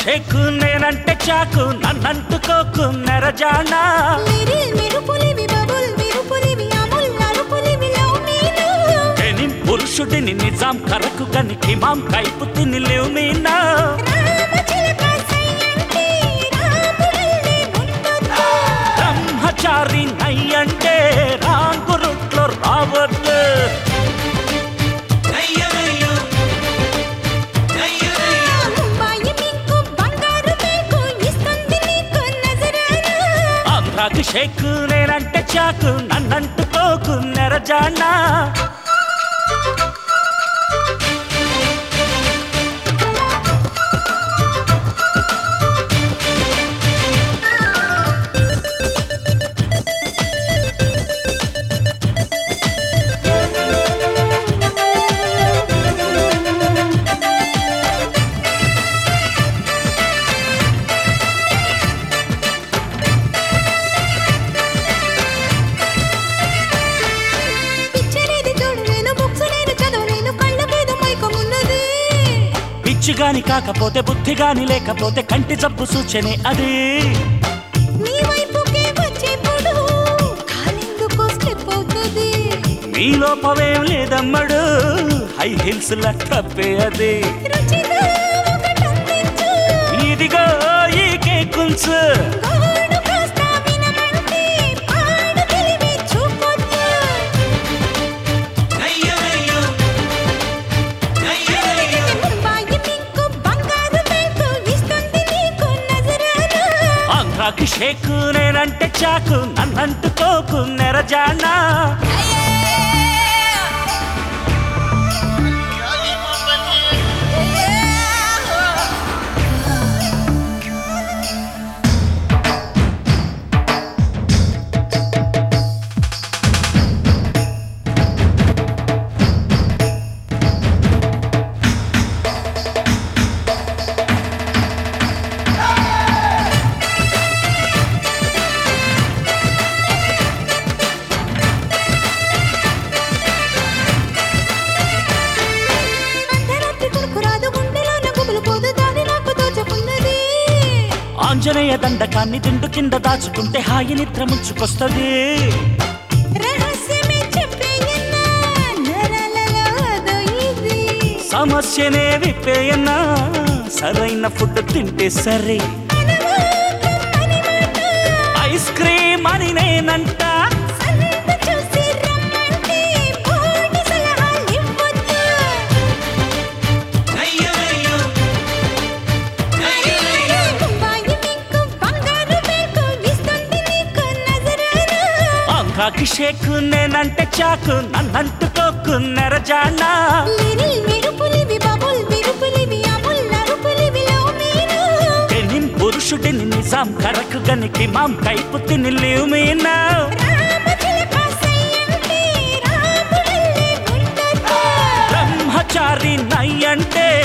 షేకు నేనంటే చాకు నన్నంటుకోకు నెరజానా లిరిల్ మెరుపులివి బబుల్ మెరుపులివి అముల్ నలుపులివి లవ్ మీను ఎనిం పురుషుడిని నిజాం కరకు గని కిమాం కైపు తిని లేవు మీనా రామచిలక సయ్యంటే రాముడల్లే ముందొద్దు బ్రహ్మచారి నయ్యంటే రాంగురుట్లో రావద్దు ముంబాయి మీకు బంగారు మీకు ఇస్తుంది నీకు నజరానా ఆంధ్రాకి షేకు నేనంటే చాకు నన్నంటుకోకు నెరజానా పిచ్చనేది చూడు నేను బుక్స్ నేను చదువు నేను కళ్ళ మీద మైకమున్నది పిచ్చి గాని కాకపోతే బుద్ధి గాని లేకపోతే కంటి జబ్బు సూచనే అది నీ వైపుకే వచ్చేప్పుడు కాలెందుకో స్లిప్ అవుతుంది మీ లోపమేం లేదమ్మడు హై హిల్స్ తప్పే అది రుచిగా ఒకటందించు ఇదిగో ఈ కేకుంచు గోడు కాస్త వినమంటే పాడు తెలివి చూపొద్దు ముంబాయి మీకు బంగారు మీకు ఇస్తుంది నీకు నజరానా ఆంధ్రాకి షేకు నేనంటే చాకు నన్నంటుకోకు నెరజానా అర్ధరాత్రి కొనుక్కు రాదు గుండెలోన గుబులు పోదు దాని నాకు దోచుకున్నది ఆంజనేయ దండకాన్ని దిండు కింద దాచుకుంటే హాయి నిద్ర ముంచుకొస్తుంది రహస్యమే చెప్పేయన్నా నరలలో అదో ఇది సమస్యనే విప్పేయన్నా సరైన ఫుడ్ తింటే సరే అనువాదం అని మాట ఐస్ క్రీమ్ అని నేనంట సంత చూసి రమ్మంటే బోడి సలహాలు ఇవ్వొద్దు ముంబాయి మీకు బంగారు మీకు ఇస్తుంది నీకు నజరానా ఆంధ్రాకి షేకు నేనంటే చాకు నన్నంటుకోకు నెరజానా లిరిల్ మెరుపులివి బబుల్ మెరుపులివి అముల్ నరుపులివి లవ్ మీను ఎనిం పురుషుడిని నిజాం కరకు గనికి మాం కైపు తిని లేవు మీనా రామచిలక సయ్యంటే రాముడల్లే ముందొద్దు బ్రహ్మచారి నయ్యంటే